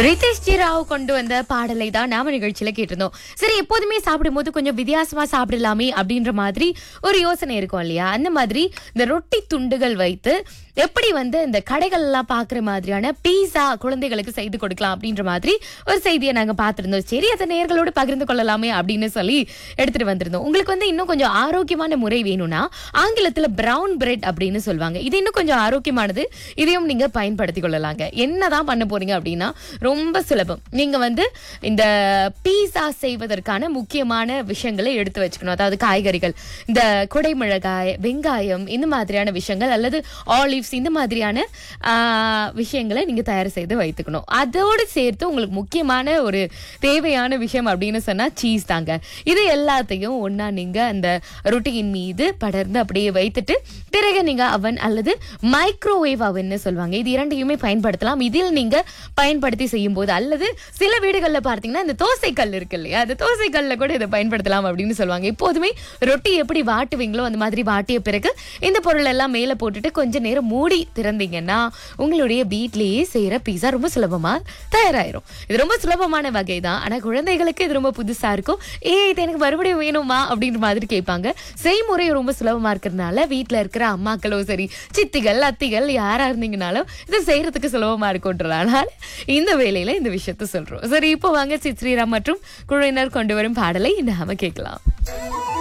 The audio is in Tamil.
ரிதேஷ் ஜி ராவ் கொண்டு வந்த பாடலை தான் நாம நிகழ்ச்சியில கேட்டிருந்தோம் சரி எப்போதுமே சாப்பிடும்போது கொஞ்சம் வித்தியாசமா சாப்பிடலாமே அப்படின்ற மாதிரி ஒரு யோசனை இருக்கும் இல்லையா அந்த மாதிரி இந்த ரொட்டி துண்டுகள் வைத்து எப்படி வந்து இந்த கடைகள் எல்லாம் பாக்குற மாதிரியான பீஸா குழந்தைகளுக்கு செய்து கொடுக்கலாம் அப்படின்ற மாதிரி ஒரு செய்தியை நாங்க பார்த்திருந்தோம் சரி அதை நேர்களோடு பகிர்ந்து கொள்ளலாமே அப்படின்னு சொல்லி எடுத்துட்டு வந்திருந்தோம் உங்களுக்கு வந்து இன்னும் கொஞ்சம் ஆரோக்கியமான முறை வேணும்னா ஆங்கிலத்துல பிரவுன் பிரெட் அப்படின்னு சொல்லுவாங்க இது இன்னும் கொஞ்சம் ஆரோக்கியமானது இதையும் நீங்க பயன்படுத்திக் கொள்ளலாங்க என்னதான் பண்ண போறீங்க அப்படின்னா ரொம்ப சுலபம் நீங்க வந்து இந்த பீஸா செய்வதற்கான முக்கியமான விஷயங்களை எடுத்து வச்சுக்கணும் அதாவது காய்கறிகள் இந்த குடைமிளகாய் வெங்காயம் இந்த மாதிரியான விஷயங்கள் அல்லது ஆலிவ்ஸ் இந்த மாதிரியான ஆ, விஷயங்களை நீங்க தயார் செய்து வைத்துக்கணும் அதோடு சேர்த்து உங்களுக்கு முக்கியமான ஒரு தேவையான விஷயம் அப்படின்னு சொன்னா சீஸ் தாங்க இது எல்லாத்தையும் ஒண்ணா நீங்க அந்த ரொட்டியின் மீது படர்ந்து அப்படியே வைத்துட்டு பிறகு நீங்க அவன் அல்லது மைக்ரோவேவ் அவன்னு சொல்லுவாங்க இது இரண்டையுமே பயன்படுத்தலாம் இதில் நீங்க பயன்படுத்தி செய்யும் போது அல்லது சில வீடுகள்ல பார்த்தீங்கன்னா இந்த தோசைக்கல் இருக்கு இல்லையா அந்த தோசைக்கல்ல கூட இதை பயன்படுத்தலாம் அப்படின்னு சொல்லுவாங்க எப்போதுமே ரொட்டி எப்படி வாட்டுவீங்களோ அந்த மாதிரி வாட்டிய பிறகு இந்த பொருள் எல்லாம் மேல போட்டுட்டு கொஞ்ச நேரம் மூடி திறந்தீங்கன்னா உங்களுடைய வீட்லயே செய்யற பீஸா ரொம்ப சுலபமா தயாராயிரும் இது ரொம்ப சுலபமான வகை தான் ஆனா குழந்தைகளுக்கு இது ரொம்ப புதுசா இருக்கும் ஏ இது எனக்கு மறுபடியும் வேணுமா அப்படின்ற மாதிரி கேட்பாங்க செய்முறை ரொம்ப சுலபமா இருக்கிறதுனால வீட்ல இருக்கிற அம்மாக்களோ சரி சித்திகள் அத்திகள் யாரா இருந்தீங்கனாலும் இதை செய்யறதுக்கு சுலபமா இருக்கும்ன்றதுனால இந்த வேலையில இந்த விஷயத்த சொல்றோம் சரி இப்போ வாங்க சித் ஸ்ரீராம் மற்றும் குழுவினர் கொண்டு வரும் பாடலை நாம கேட்கலாம்